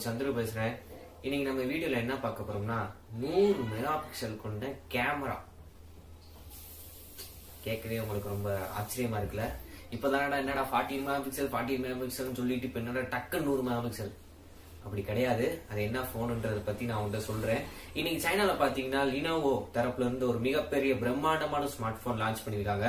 சந்துரு பேசுறேன் இன்னைக்கு நம்ம வீடியோல என்ன பார்க்க போறோம்னா நூறு மெகா பிக்சல் கொண்ட கேமரா கேட்கவே உங்களுக்கு ரொம்ப ஆச்சரியமா இருக்குல்ல இப்போதானடா என்னடா forty mega pixel forty mega பிக்சல்னு சொல்லிட்டு இப்போ என்னடா டக்கு நூறு மெகா பிக்சல் அப்படி கிடையாது அது என்ன போனுன்றத பத்தி நான் உங்கள்கிட்ட சொல்றேன் இன்னைக்கு சைனால பாத்தீங்கன்னா லினோவோ தரப்புல இருந்து ஒரு மிகப்பெரிய பிரம்மாண்டமான ஸ்மார்ட் போன் லான்ச் பண்ணிருக்காங்க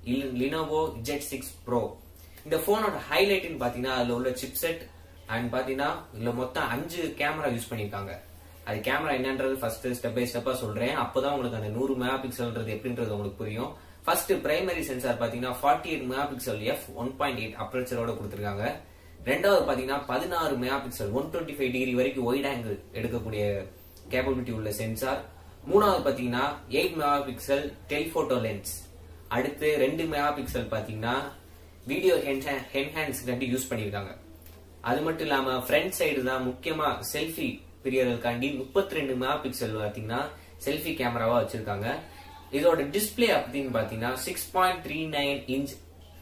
லினோவோ ஜெட் சிக்ஸ் ப்ரோ இந்த போனோட ஹைலைட்னு பாத்தீங்கன்னா அதுல உள்ள சிப்செட் அண்ட் பாத்தீங்கன்னா இதுல மொத்தம் அஞ்சு கேமரா யூஸ் பண்ணிருக்காங்க அது கேமரா என்னன்றது ஃபர்ஸ்ட் ஸ்டெப் பை ஸ்டெப்பா சொல்றேன் அப்பதான் உங்களுக்கு அந்த நூறு மெகா பிக்சல்ன்றது எப்படின்றது உங்களுக்கு புரியும் ஃபர்ஸ்ட் பிரைமரி சென்சார் பாத்தீங்கன்னா forty eight mega pixel F one point eight அப்ரேச்சரோட கொடுத்துருக்காங்க ரெண்டாவது பாத்தீங்கன்னா பதினாறு mega pixel one twenty five degree வரைக்கும் ஒயிட் ஆங்கிள் எடுக்கக்கூடிய கேப்பபிலிட்டி உள்ள சென்சார் மூணாவது பாத்தீங்கன்னா எயிட் மெகா பிக்சல் டெலிபோட்டோ லென்ஸ் அடுத்து ரெண்டு மெகா பிக்சல் பாத்தீங்கன்னா வீடியோ என்ஹான்ஸ் கண்டி யூஸ் பண்ணியிருக்காங்க அது மட்டும் இல்லாம ஃப்ரண்ட் சைடு தான் முக்கியமா செல்ஃபி பிரியர்களுக்காண்டி முப்பத்தி ரெண்டு மெகா பிக்சல் பாத்தீங்கன்னா செல்ஃபி கேமராவா வச்சிருக்காங்க இதோட டிஸ்பிளே அப்படின்னு பாத்தீங்கன்னா six point three nine inch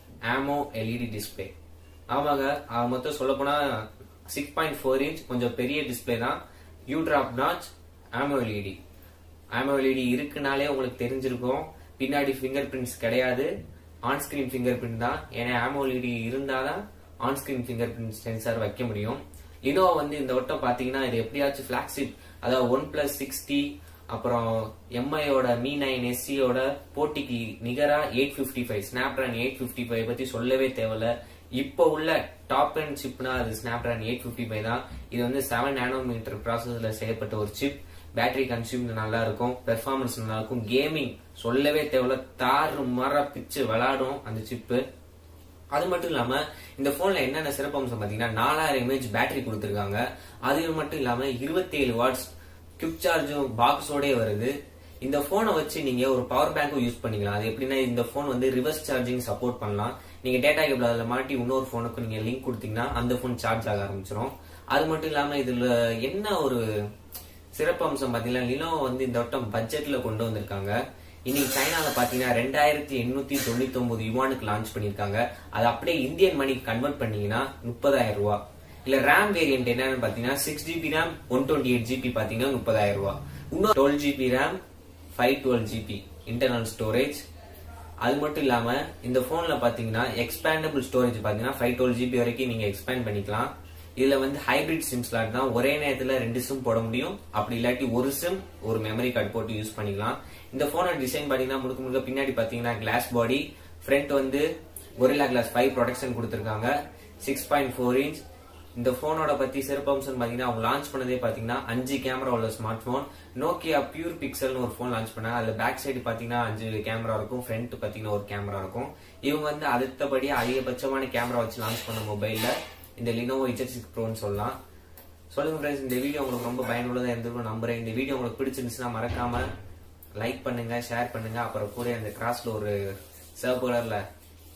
AMOLED display ஆமாங்க ஆக மொத்தம் சொல்ல போனா சிக்ஸ் பாயிண்ட் ஃபோர் இன்ச் கொஞ்சம் பெரிய டிஸ்பிளே தான் U drop notch AMOLED AMOLED இருக்குனாலே உங்களுக்கு தெரிஞ்சிருக்கும் பின்னாடி ஃபிங்கர் பிரிண்ட்ஸ் கிடையாது ஆன் ஸ்கிரீன் ஃபிங்கர் பிரிண்ட் தான் ஏன்னா ஆமோ எல்இடி இருந்தாதான் on screen finger print sensor வைக்க முடியும் லினோவா வந்து இந்த வட்டம் பாத்தீங்கன்னா இது எப்படியாச்சும் பிளாக்ஷிப் அதாவது ஒன் பிளஸ் சிக்ஸ்டி அப்புறம் எம்ஐயோட மீ நைன் எஸ்சியோட போட்டிக்கு நிகரா eight fifty five Snapdragon eight fifty five பத்தி சொல்லவே தேவையில்ல இப்போ உள்ள டாப் அண்ட் சிப்னா அது ஸ்னாப்டிரான் எயிட் பிப்டி ஃபைவ் தான் இது வந்து செவன் நானோமீட்டர் ப்ராசஸ்ல செய்யப்பட்ட ஒரு சிப் பேட்டரி கன்சியூம் நல்லா இருக்கும் பெர்ஃபார்மன்ஸ் நல்லா இருக்கும் கேமிங் சொல்லவே தேவையில்ல தாறு மர பிச்சு விளாடும் அந்த சிப்பு அது மட்டும் இல்லாம இந்த போன்ல என்னென்ன சிறப்பம்சம் பாத்தீங்கன்னா நாலாயிரம் இமேஜ் பேட்டரி கொடுத்திருக்காங்க அது மட்டும் இல்லாம இருபத்தி ஏழு வாட்ஸ் குவிக் சார்ஜும் பாக்ஸோடய வருது இந்த போனை வச்சு நீங்க ஒரு பவர் பேங்க்கும் யூஸ் பண்ணிக்கலாம் அது எப்படின்னா இந்த போன் வந்து ரிவர்ஸ் சார்ஜிங் சப்போர்ட் பண்ணலாம் நீங்க டேட்டா கேபிள் அதுல மாட்டி இன்னொரு போனுக்கு நீங்க லிங்க் கொடுத்தீங்கன்னா அந்த போன் சார்ஜ் ஆக ஆரம்பிச்சிடும் அது மட்டும் இல்லாம இதுல என்ன ஒரு சிறப்பம்சம் பாத்தீங்கன்னா லினோவோ வந்து இந்த வட்டம் பட்ஜெட்ல கொண்டு வந்திருக்காங்க இன்னைக்கு சைனால பாத்தீங்கன்னா ரெண்டாயிரத்தி எண்ணூத்தி தொண்ணூத்தி ஒன்பது யுவானுக்கு லான்ச் பண்ணிருக்காங்க அது அப்படியே இந்தியன் மணிக்கு கன்வெர்ட் பண்ணீங்கன்னா முப்பதாயிரம் ரூபாய் இல்ல ரேம் வேரியன்ட் என்னன்னு பாத்தீங்கன்னா six GB RAM one twenty eight GB பாத்தீங்கன்னா முப்பதாயிரம் ரூபாய் இன்னும் twelve GB RAM five twelve GB internal storage அது மட்டும் இல்லாம இந்த போன்ல பாத்தீங்கன்னா எக்ஸ்பேண்டபிள் ஸ்டோரேஜ் பாத்தீங்கன்னா ஃபைவ் டுவெல் ஜிபி வரைக்கும் நீங்க எக்ஸ்பேண்ட் பண்ணிக்கலாம் இதுல வந்து ஹைபிரிட் சிம் ஸ்லாட் தான் ஒரே நேரத்துல ரெண்டு சிம் போட முடியும் அப்படி இல்லாட்டி ஒரு சிம் ஒரு மெமரி கார்டு போட்டு யூஸ் பண்ணிக்கலாம் இந்த போனோட டிசைன் பாத்தீங்கன்னா முழுக்க முழுக்க பின்னாடி பாத்தீங்கன்னா கிளாஸ் பாடி ஃப்ரண்ட் வந்து ஒரிலா கிளாஸ் ஃபைவ் ப்ரொடக்ஷன் கொடுத்திருக்காங்க சிக்ஸ் பாயிண்ட் ஃபோர் இன்ச் இந்த போனோட பத்தி சிறப்பம்சம் பாத்தீங்கன்னா அவங்க லான்ச் பண்ணதே பாத்தீங்கன்னா அஞ்சு கேமரா உள்ள ஸ்மார்ட் போன் நோக்கியா பியூர் பிக்சல்னு ஒரு போன் லான்ச் பண்ணாங்க அதுல பேக் சைடு பாத்தீங்கன்னா அஞ்சு கேமரா இருக்கும் ஃப்ரண்ட் பாத்தீங்கன்னா ஒரு கேமரா இருக்கும் இவங்க வந்து அடுத்தபடி அதிகபட்சமான கேமரா வச்சு லான்ச் பண்ண மொபைல்ல இந்த லினோவோ இஜெட் சிக்ஸ் ப்ரோன்னு சொல்லலாம் சொல்லுங்க ஃப்ரெண்ட்ஸ் இந்த வீடியோ உங்களுக்கு ரொம்ப பயனுள்ளதா இருந்திருக்கும் நம்புறேன் இந்த வீடியோ உங்களுக்கு பிடிச்சிருந்துச்சுன்னா மறக்காம லைக் பண்ணுங்க ஷேர் பண்ணுங்க அப்புறம் கூட அந்த கிராஸ்ல ஒரு சிவப்பு கலர்ல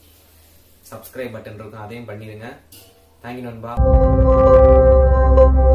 சப்ஸ்கிரைப் பட்டன் இருக்கும் அதையும் பண்ணிடுங்க தேங்க்யூ நண்பா